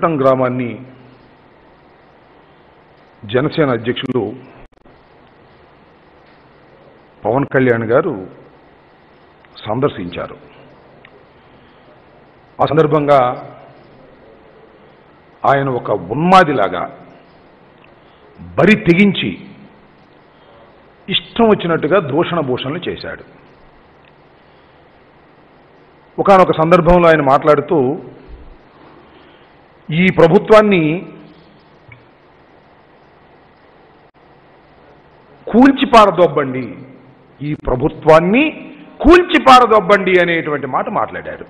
ఇప్పటం గ్రామాన్ని జనసేన అధ్యక్షులు పవన్ కళ్యాణ్ గారు సందర్శించారు ఆ సందర్భంగా ఆయన ఒక ఉన్మాదిలాగా బరి తెగించి ఇష్టం వచ్చినట్టుగా దూషణ భూషణలు చేశాడు ఒకానొక సందర్భంలో ఆయన మాట్లాడుతూ ఈ ప్రభుత్వాన్ని కూల్చి పారదొబ్బండి ఈ ప్రభుత్వాన్ని కూల్చి పారదొబ్బండి అనేటువంటి మాట మాట్లాడాడు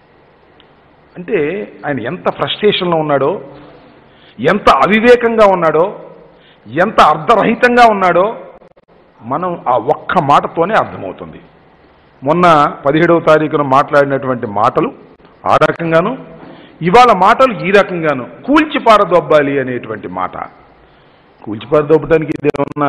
అంటే ఆయన ఎంత ఫ్రస్ట్రేషన్లో ఉన్నాడో ఎంత అవివేకంగా ఉన్నాడో ఎంత అర్ధరహితంగా ఉన్నాడో మనం ఆ ఒక్క మాటతోనే అర్థమవుతుంది మొన్న పదిహేడవ తారీఖున మాట్లాడినటువంటి మాటలు ఆ రకంగాను ఇవాళ మాటలు ఈ రకంగాను కూల్చి పారదొబ్బాలి అనేటువంటి మాట కూల్చి పారదొబ్బడానికి ఇదేమన్నా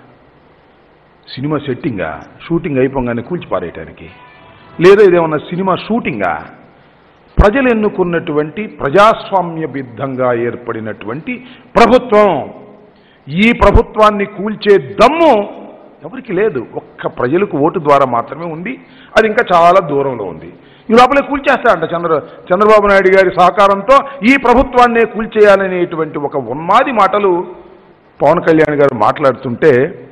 సినిమా సెట్టింగా షూటింగ్ అయిపోగానే కూల్చి పారేయటానికి లేదా ఇదేమన్నా సినిమా షూటింగా ప్రజలు ఎన్నుకున్నటువంటి ప్రజాస్వామ్యబద్ధంగా ఏర్పడినటువంటి ప్రభుత్వం ఈ ప్రభుత్వాన్ని కూల్చే దమ్ము ఎవరికి లేదు ఒక్క ప్రజలకు ఓటు ద్వారా మాత్రమే ఉంది అది ఇంకా చాలా దూరంలో ఉంది ఈ లోపలే కూల్చేస్తాడంట చంద్ర చంద్రబాబు నాయుడు గారి సహకారంతో ఈ ప్రభుత్వాన్నే కూల్చేయాలనేటువంటి ఒక ఉన్మాది మాటలు పవన్ కళ్యాణ్ గారు మాట్లాడుతుంటే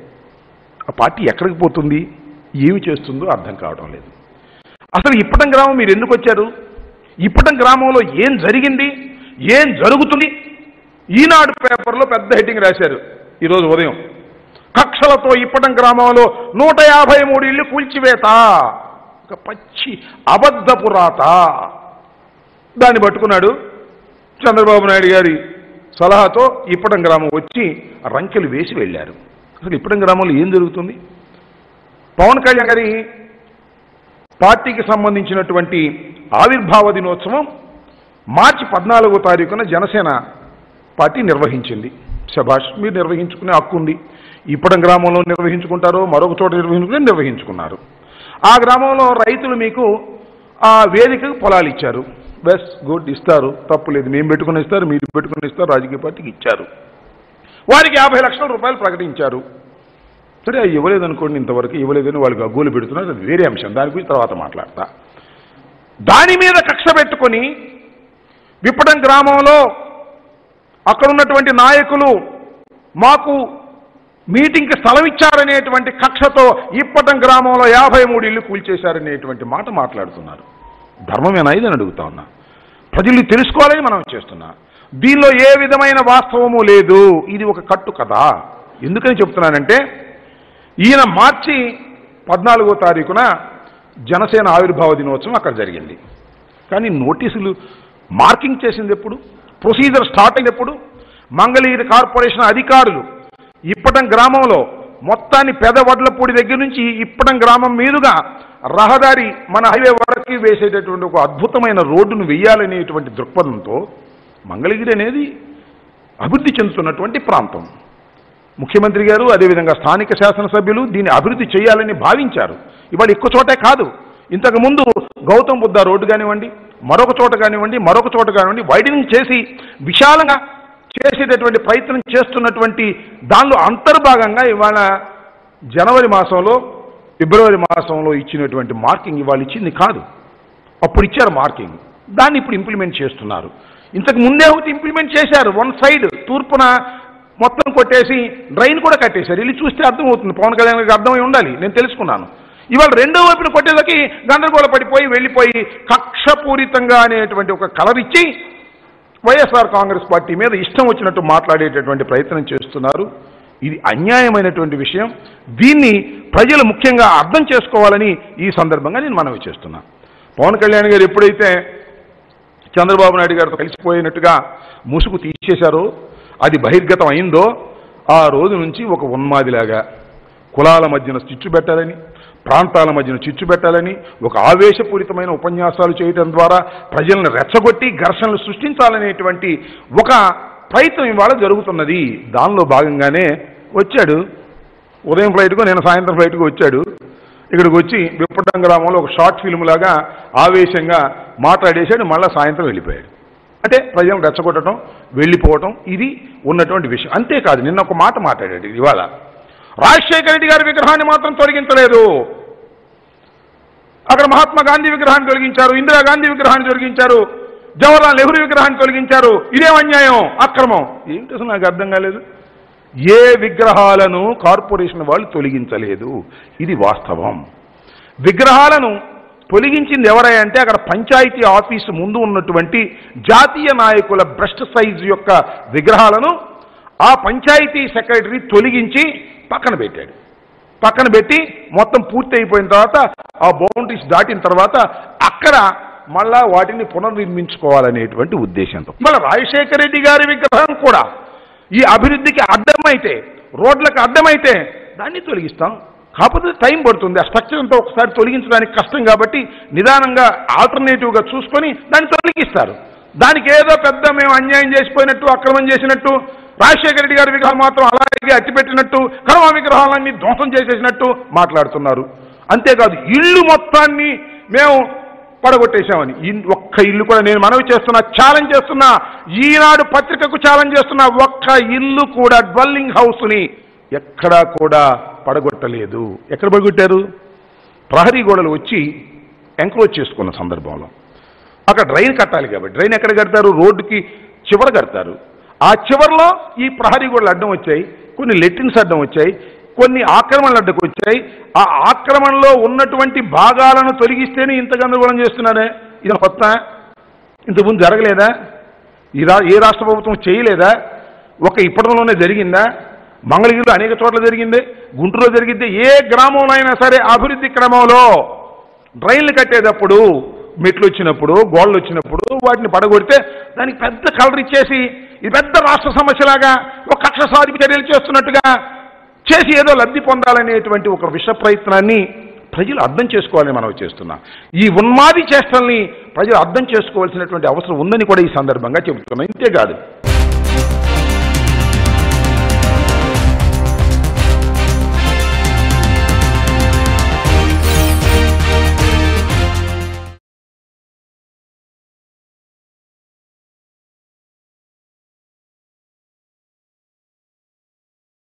ఆ పార్టీ ఎక్కడికి పోతుంది ఏమి చేస్తుందో అర్థం కావడం లేదు అసలు ఇప్పటం గ్రామం మీరు ఎందుకు వచ్చారు ఇప్పటం గ్రామంలో ఏం జరిగింది ఏం జరుగుతుంది ఈనాడు పేపర్లో పెద్ద హెడ్డింగ్ రాశారు ఈరోజు ఉదయం కక్షలతో ఇప్పటం గ్రామంలో నూట యాభై మూడు ఇళ్ళు కూల్చివేత ఒక పచ్చి అబద్ధపు రాత దాన్ని పట్టుకున్నాడు చంద్రబాబు నాయుడు గారి సలహాతో ఇప్పటం గ్రామం వచ్చి రంకెలు వేసి వెళ్ళారు అసలు ఇప్పటం గ్రామంలో ఏం జరుగుతుంది పవన్ కళ్యాణ్ గారి పార్టీకి సంబంధించినటువంటి ఆవిర్భావ దినోత్సవం మార్చి పద్నాలుగో తారీఖున జనసేన పార్టీ నిర్వహించింది శభాష్ మీరు నిర్వహించుకునే హక్కు ఉంది ఇప్పటి గ్రామంలో నిర్వహించుకుంటారో మరొక చోట నిర్వహించుకుని నిర్వహించుకున్నారు ఆ గ్రామంలో రైతులు మీకు ఆ వేదికకు పొలాలు ఇచ్చారు బెస్ గుడ్ ఇస్తారు తప్పు లేదు మేము పెట్టుకుని ఇస్తారు మీరు పెట్టుకుని ఇస్తారు రాజకీయ పార్టీకి ఇచ్చారు వారికి యాభై లక్షల రూపాయలు ప్రకటించారు సరే అవి ఇవ్వలేదు అనుకోండి ఇంతవరకు ఇవ్వలేదని వాళ్ళకి అగ్గోలు పెడుతున్నారు అది వేరే అంశం దాని గురించి తర్వాత మాట్లాడతా దాని మీద కక్ష పెట్టుకొని విప్పడం గ్రామంలో అక్కడ ఉన్నటువంటి నాయకులు మాకు మీటింగ్కి స్థలం ఇచ్చారనేటువంటి కక్షతో ఇప్పటం గ్రామంలో యాభై మూడు ఇల్లు కూల్చేశారనేటువంటి మాట మాట్లాడుతున్నారు ధర్మమేనా ఇదని అడుగుతా ఉన్నా ప్రజలు తెలుసుకోవాలని మనం చేస్తున్నా దీనిలో ఏ విధమైన వాస్తవము లేదు ఇది ఒక కట్టు కదా ఎందుకని చెప్తున్నానంటే ఈయన మార్చి పద్నాలుగో తారీఖున జనసేన ఆవిర్భావ దినోత్సవం అక్కడ జరిగింది కానీ నోటీసులు మార్కింగ్ చేసింది ఎప్పుడు ప్రొసీజర్ స్టార్ట్ అయినప్పుడు ఎప్పుడు మంగళగిరి కార్పొరేషన్ అధికారులు ఇప్పటం గ్రామంలో మొత్తాన్ని పెదవడ్లపూడి దగ్గర నుంచి ఇప్పటం గ్రామం మీదుగా రహదారి మన హైవే వరకు వేసేటటువంటి ఒక అద్భుతమైన రోడ్డును వేయాలనేటువంటి దృక్పథంతో మంగళగిరి అనేది అభివృద్ధి చెందుతున్నటువంటి ప్రాంతం ముఖ్యమంత్రి గారు అదేవిధంగా స్థానిక శాసనసభ్యులు దీన్ని అభివృద్ధి చేయాలని భావించారు ఇవాళ ఎక్కువ చోటే కాదు ఇంతకు ముందు గౌతమ్ బుద్ధ రోడ్డు కానివ్వండి మరొక చోట కానివ్వండి మరొక చోట కానివ్వండి వైడనింగ్ చేసి విశాలంగా చేసేటటువంటి ప్రయత్నం చేస్తున్నటువంటి దానిలో అంతర్భాగంగా ఇవాళ జనవరి మాసంలో ఫిబ్రవరి మాసంలో ఇచ్చినటువంటి మార్కింగ్ ఇవాళ ఇచ్చింది కాదు అప్పుడు ఇచ్చారు మార్కింగ్ దాన్ని ఇప్పుడు ఇంప్లిమెంట్ చేస్తున్నారు ఇంతకు ముందే ఒకటి ఇంప్లిమెంట్ చేశారు వన్ సైడ్ తూర్పున మొత్తం కొట్టేసి డ్రైన్ కూడా కట్టేశారు వెళ్ళి చూస్తే అర్థమవుతుంది పవన్ కళ్యాణ్ గారికి అర్థమై ఉండాలి నేను తెలుసుకున్నాను ఇవాళ రెండో వైపున కొట్టేసరికి గందరగోళ పడిపోయి వెళ్ళిపోయి కక్షపూరితంగా అనేటువంటి ఒక కలర్ ఇచ్చి వైఎస్ఆర్ కాంగ్రెస్ పార్టీ మీద ఇష్టం వచ్చినట్టు మాట్లాడేటటువంటి ప్రయత్నం చేస్తున్నారు ఇది అన్యాయమైనటువంటి విషయం దీన్ని ప్రజలు ముఖ్యంగా అర్థం చేసుకోవాలని ఈ సందర్భంగా నేను మనవి చేస్తున్నా పవన్ కళ్యాణ్ గారు ఎప్పుడైతే చంద్రబాబు నాయుడు గారితో కలిసిపోయినట్టుగా ముసుగు తీసేశారో అది బహిర్గతం అయిందో ఆ రోజు నుంచి ఒక ఉన్మాదిలాగా కులాల మధ్యన చిచ్చు పెట్టాలని ప్రాంతాల మధ్యన చిచ్చు పెట్టాలని ఒక ఆవేశపూరితమైన ఉపన్యాసాలు చేయటం ద్వారా ప్రజలను రెచ్చగొట్టి ఘర్షణలు సృష్టించాలనేటువంటి ఒక ప్రయత్నం ఇవాళ జరుగుతున్నది దానిలో భాగంగానే వచ్చాడు ఉదయం ఫ్లైట్కు నేను సాయంత్రం ఫ్లైట్కు వచ్చాడు ఇక్కడికి వచ్చి విప్పటం గ్రామంలో ఒక షార్ట్ ఫిల్మ్ లాగా ఆవేశంగా మాట్లాడేశాడు మళ్ళీ సాయంత్రం వెళ్ళిపోయాడు అంటే ప్రజలను రెచ్చగొట్టడం వెళ్ళిపోవటం ఇది ఉన్నటువంటి విషయం అంతేకాదు నిన్న ఒక మాట మాట్లాడాడు ఇవాళ రాజశేఖర రెడ్డి గారి విగ్రహాన్ని మాత్రం తొలగించలేదు అక్కడ మహాత్మా గాంధీ విగ్రహాన్ని తొలగించారు ఇందిరాగాంధీ విగ్రహాన్ని తొలగించారు జవహర్లాల్ నెహ్రూ విగ్రహాన్ని తొలగించారు ఇదేం అన్యాయం అక్రమం ఏమిటి అసలు నాకు అర్థం కాలేదు ఏ విగ్రహాలను కార్పొరేషన్ వాళ్ళు తొలగించలేదు ఇది వాస్తవం విగ్రహాలను తొలగించింది ఎవరై అంటే అక్కడ పంచాయతీ ఆఫీసు ముందు ఉన్నటువంటి జాతీయ నాయకుల బ్రస్ట్ సైజ్ యొక్క విగ్రహాలను ఆ పంచాయతీ సెక్రటరీ తొలగించి పక్కన పెట్టాడు పక్కన పెట్టి మొత్తం పూర్తి అయిపోయిన తర్వాత ఆ బౌండరీస్ దాటిన తర్వాత అక్కడ మళ్ళా వాటిని పునర్నిర్మించుకోవాలనేటువంటి ఉద్దేశంతో మళ్ళీ రాజశేఖర రెడ్డి గారి విగ్రహం కూడా ఈ అభివృద్ధికి అడ్డమైతే రోడ్లకు అడ్డమైతే దాన్ని తొలగిస్తాం కాకపోతే టైం పడుతుంది ఆ స్ట్రక్చర్ అంతా ఒకసారి తొలగించడానికి కష్టం కాబట్టి నిదానంగా ఆల్టర్నేటివ్గా చూసుకొని దాన్ని తొలగిస్తారు దానికి ఏదో పెద్ద మేము అన్యాయం చేసిపోయినట్టు అక్రమం చేసినట్టు రాజశేఖర రెడ్డి గారి విగ్రహం మాత్రం అలాగే అట్టిపెట్టినట్టు కర్మ విగ్రహాలన్నీ ధ్వంసం చేసేసినట్టు మాట్లాడుతున్నారు అంతేకాదు ఇల్లు మొత్తాన్ని మేము పడగొట్టేశామని ఇన్- ఒక్క ఇల్లు కూడా నేను మనవి చేస్తున్నా ఛాలెంజ్ చేస్తున్నా ఈనాడు పత్రికకు ఛాలెంజ్ చేస్తున్నా ఒక్క ఇల్లు కూడా డ్వెల్లింగ్ హౌస్ని ఎక్కడా కూడా పడగొట్టలేదు ఎక్కడ పడగొట్టారు ప్రహరీ గోడలు వచ్చి ఎంక్రోచ్ చేసుకున్న సందర్భంలో అక్కడ డ్రైన్ కట్టాలి కాబట్టి డ్రైన్ ఎక్కడ కడతారు రోడ్డుకి చివర కడతారు ఆ చివరిలో ఈ ప్రహరీ గోడలు అడ్డం వచ్చాయి కొన్ని లెట్రిన్స్ అడ్డం వచ్చాయి కొన్ని ఆక్రమణలు అడ్డకు వచ్చాయి ఆ ఆక్రమణలో ఉన్నటువంటి భాగాలను తొలగిస్తేనే ఇంత గందరగోళం చేస్తున్నారే ఇది కొత్త ఇంతకుముందు జరగలేదా ఈ రా ఏ రాష్ట్ర ప్రభుత్వం చేయలేదా ఒక ఇప్పటిలోనే జరిగిందా మంగళగిరిలో అనేక చోట్ల జరిగింది గుంటూరులో జరిగింది ఏ గ్రామంలో అయినా సరే అభివృద్ధి క్రమంలో డ్రైన్లు కట్టేటప్పుడు మెట్లు వచ్చినప్పుడు గోడలు వచ్చినప్పుడు వాటిని పడగొడితే దానికి పెద్ద కలర్ ఇచ్చేసి ఇది పెద్ద రాష్ట్ర సమస్యలాగా ఒక కక్ష సాధింపు చర్యలు చేస్తున్నట్టుగా చేసి ఏదో లబ్ధి పొందాలనేటువంటి ఒక విష ప్రయత్నాన్ని ప్రజలు అర్థం చేసుకోవాలని మనం చేస్తున్నాం ఈ ఉన్మాది చేష్టల్ని ప్రజలు అర్థం చేసుకోవాల్సినటువంటి అవసరం ఉందని కూడా ఈ సందర్భంగా చెబుతున్నాం ఇంతే కాదు